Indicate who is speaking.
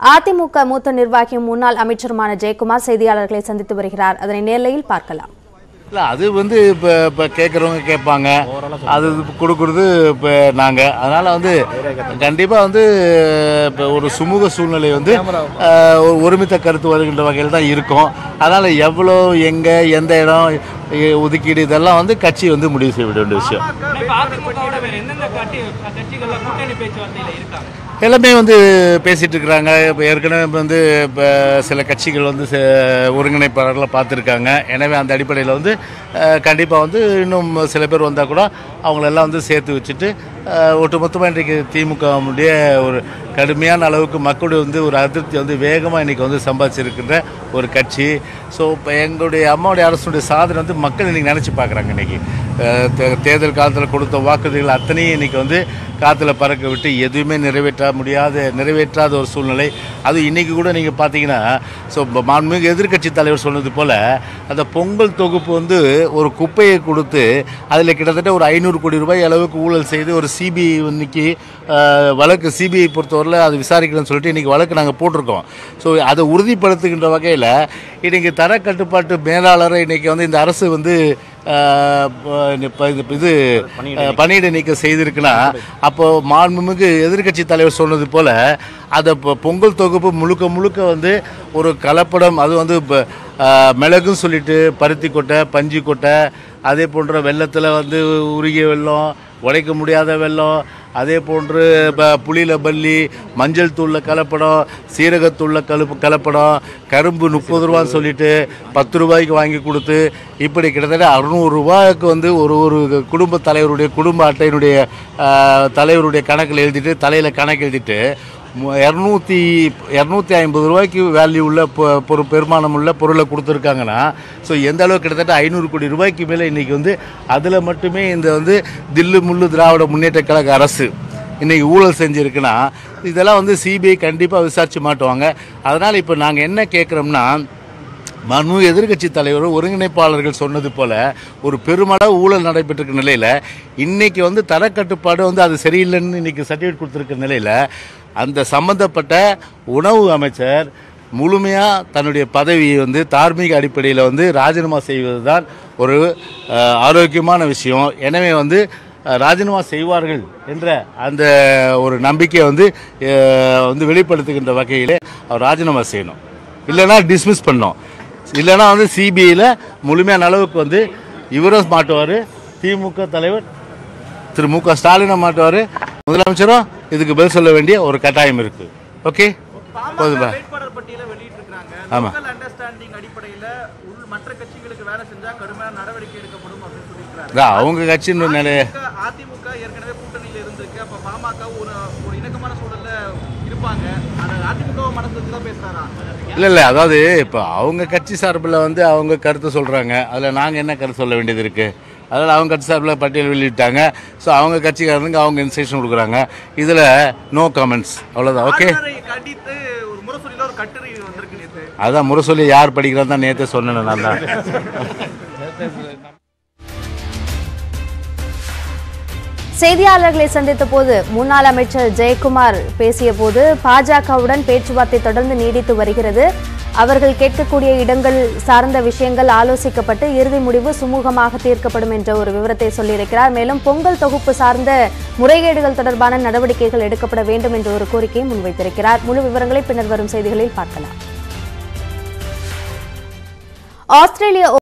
Speaker 1: அதிமுக மூத்த நிர்வாகியும் முன்னாள் அமைச்சருமான ஜெயக்குமார் செய்தியாளர்களை சந்தித்து வருகிறார் அதனை நேர்லையில் பார்க்கலாம்
Speaker 2: இல்லை அது வந்து இப்போ இப்போ கேட்குறவங்க கேட்பாங்க அது கொடுக்குறது இப்போ நாங்கள் அதனால் வந்து கண்டிப்பாக வந்து இப்போ ஒரு சுமூக சூழ்நிலை வந்து ஆஹ், ஒரு ஒருமித்த கருத்து வருகின்ற வகையில் தான் இருக்கும் அதனால் எவ்வளோ எங்கே எந்த இடம் எ- ஒதுக்கீடு இதெல்லாம் வந்து கட்சி வந்து முடிவு செய்ய வேண்டிய விஷயம்
Speaker 3: இப்ப அதிமுகவோட வேற எந்தெந்த கட்சி கட்சிகள்ல கூட்டணி பேச்சுவார்த்தையில இருக்காங்க
Speaker 2: எல்லாமே வந்து பேசிட்டு இருக்கிறாங்க இப்போ ஏற்கனவே வந்து இப்போ சில கட்சிகள் வந்து ச- ஒருங்கிணைப்பாளர்களை பார்த்துருக்காங்க எனவே அந்த அடிப்படையில் வந்து கண்டிப்பாக வந்து இன்னும் சில பேர் வந்தால் கூட அவங்களெல்லாம் வந்து சேர்த்து வச்சுட்டு அஹ், ஒட்டுமொத்தமாக இன்றைக்கு திமுகவுடைய ஒரு கடுமையான அளவுக்கு மக்களுடைய வந்து ஒரு அதிருப்தி வந்து வேகமாக இன்றைக்கி வந்து சம்பாதிச்சிருக்கின்ற ஒரு கட்சி ஸோ இப்போ எங்களுடைய அம்மாவுடைய அரசுடைய சாதனை வந்து மக்கள் இன்றைக்கி நினச்சி பார்க்குறாங்க இன்றைக்கி தேர்தல் காலத்தில் கொடுத்த வாக்குறுதிகள் அத்தனையும் இன்றைக்கி வந்து காற்றுல பறக்க விட்டு எதுவுமே நிறைவேற்ற முடியாத நிறைவேற்றாத ஒரு சூழ்நிலை அது இன்றைக்கி கூட நீங்கள் பார்த்தீங்கன்னா ஸோ மாண்புமிகு எதிர்க்கட்சி தலைவர் சொன்னது போல் அந்த பொங்கல் தொகுப்பு வந்து ஒரு குப்பையை கொடுத்து அதில் கிட்டத்தட்ட ஒரு ஐநூறு கோடி ரூபாய் அளவுக்கு ஊழல் செய்து ஒரு சிபிஐ இன்னைக்கு அஹ், வழக்கு சிபிஐ பொறுத்தவரையில் அது விசாரிக்கணும்னு சொல்லிட்டு இன்றைக்கி வழக்கு நாங்கள் போட்டிருக்கோம் ஸோ அதை உறுதிப்படுத்துகின்ற வகையில் இன்றைக்கி தர கட்டுப்பாட்டு மேலாளரை இன்றைக்கி வந்து இந்த அரசு வந்து அஹ், இப்ப இது இது அஹ், பணியிடை நீக்கம் செய்திருக்குன்னா அப்போ மாண்புமிகு எதிர்க்கட்சி தலைவர் சொன்னது போல அதை இப்போ பொங்கல் தொகுப்பு முழுக்க முழுக்க வந்து ஒரு கலப்படம் அது வந்து இப்போ மிளகுன்னு சொல்லிட்டு பருத்தி கொட்டை பஞ்சு கொட்டை அதே போன்ற வெள்ளத்தில் வந்து உருகிய வெள்ளம் உடைக்க முடியாத வெள்ளம் அதே போன்று இப்போ புளியில் பல்லி மஞ்சள் தூளில் கலப்படம் சீரகத்தூளில் கலப்பு கலப்படம் கரும்பு முப்பது ரூபான்னு சொல்லிட்டு பத்து ரூபாய்க்கு வாங்கி கொடுத்து இப்படி கிட்டத்தட்ட அறுநூறு ரூபாய்க்கு வந்து ஒரு ஒரு குடும்ப தலைவருடைய குடும்ப அட்டையினுடைய ஆஹ், தலைவருடைய கணக்கில் எழுதிட்டு தலையில் கணக்கு எழுதிட்டு மு- இரநூத்தி இரநூத்தி ஐம்பது ரூபாய்க்கு வேல்யூ உள்ள பொ- பொரு பெருமானம் உள்ள பொருளை கொடுத்துருக்காங்கன்னா ஸோ எந்த அளவுக்கு கிட்டத்தட்ட ஐநூறு கோடி ரூபாய்க்கு மேலே இன்றைக்கி வந்து அதில் மட்டுமே இந்த வந்து தில்லு முள்ளு திராவிட முன்னேற்ற கழக அரசு இன்றைக்கி ஊழல் செஞ்சுருக்குன்னா இதெல்லாம் வந்து சிபிஐ கண்டிப்பாக விசாரித்து மாட்டுவாங்க அதனால் இப்போ நாங்கள் என்ன கேட்குறோம்னா மனு எதிர்க்கட்சி தலைவர் ஒருங்கிணைப்பாளர்கள் சொன்னது போல ஒரு பெருமளவு ஊழல் நடைபெற்றிருக்க நிலையில் இன்னைக்கு வந்து தரக்கட்டுப்பாடு வந்து அது சரியில்லைன்னு இன்னைக்கு சர்டிஃபிகேட் கொடுத்துருக்க நிலையில் அந்த சம்பந்தப்பட்ட உணவு அமைச்சர் முழுமையாக தன்னுடைய பதவியை வந்து தார்மீக அடிப்படையில் வந்து ராஜினாமா செய்வது தான் ஒரு அஹ், ஆரோக்கியமான விஷயம் எனவே வந்து அஹ், ராஜினாமா செய்வார்கள் என்ற அந்த ஒரு நம்பிக்கையை வந்து அஹ், வந்து வெளிப்படுத்துகின்ற வகையிலே அவர் ராஜினாமா செய்யணும் இல்லைன்னா டிஸ்மிஸ் பண்ணோம் இல்லைன்னா வந்து சிபிஐயில் முழுமையான அளவுக்கு வந்து இவரும் மாட்டுவார் திமுக தலைவர் திரு மு க ஸ்டாலினை மாட்டுவார் முதலமைச்சரும் இதுக்கு பதில் சொல்ல வேண்டிய ஒரு கட்டாயம் இருக்குது ஓகே போதும்பா
Speaker 3: வேட்பாளர் பட்டியலை வெளியிட்டு இருக்காங்க
Speaker 2: ஆமா.
Speaker 3: லோக்கல் அண்டர்ஸ்டாண்டிங் அடிப்படையில உள் மற்ற கட்சிகளுக்கு வேலை செஞ்சா கடுமையான நடவடிக்கை எடுக்கப்படும் அப்படின்னு சொல்லியிருக்காரு
Speaker 2: அதான் அவங்க கட்சின்னு நிலைய
Speaker 3: அதிமுக அதிமுக ஏற்கனவே கூட்டணியில இருந்திருக்கு அப்ப பாமக ஒரு ஒரு இணக்கமான சூழல்ல இருப்பாங்க ஆனா அதிமுக மனசு வச்சு தான் பேசுறாரா
Speaker 2: இல்லை இல்லை அதாவது இப்போ அவங்க கட்சி சார்பில் வந்து அவங்க கருத்து சொல்கிறாங்க அதில் நாங்கள் என்ன கருத்து சொல்ல வேண்டியது இருக்குது அதில் அவங்க கட்சி சார்பில் பட்டியல் வெளியிட்டாங்க ஸோ அவங்க கட்சிக்காரனுக்கு அவங்க இன்ஸ்ட்ரக்ஷன் கொடுக்குறாங்க இதில் நோ கமெண்ட்ஸ் அவ்வளோதான் ஓகே
Speaker 3: ஆளுநரை கண்டித்து ஒரு முரசொலியில ஒரு கட்டுரை வந்திருக்கு நேத்து
Speaker 2: அதான் முரசொலி யார் படிக்கிறான்னு தான் நேற்றே சொன்னேன் நான் தான்
Speaker 1: செய்தியாளர்களை சந்தித்த போது முன்னாள் அமைச்சர் ஜெயக்குமார் பேசிய போது பாஜகவுடன் பேச்சுவார்த்தை தொடர்ந்து நீடித்து வருகிறது அவர்கள் கேட்கக்கூடிய இடங்கள் சார்ந்த விஷயங்கள் ஆலோசிக்கப்பட்டு இறுதி முடிவு சுமூகமாக தீர்க்கப்படும் என்ற ஒரு விவரத்தை சொல்லியிருக்கிறார் மேலும் பொங்கல் தொகுப்பு சார்ந்த முறைகேடுகள் தொடர்பான நடவடிக்கைகள் எடுக்கப்பட வேண்டும் என்ற ஒரு கோரிக்கையை முன்வைத்திருக்கிறார் முழு விவரங்களை பின்னர் வரும் செய்திகளில் பார்க்கலாம் ஆஸ்திரேலிய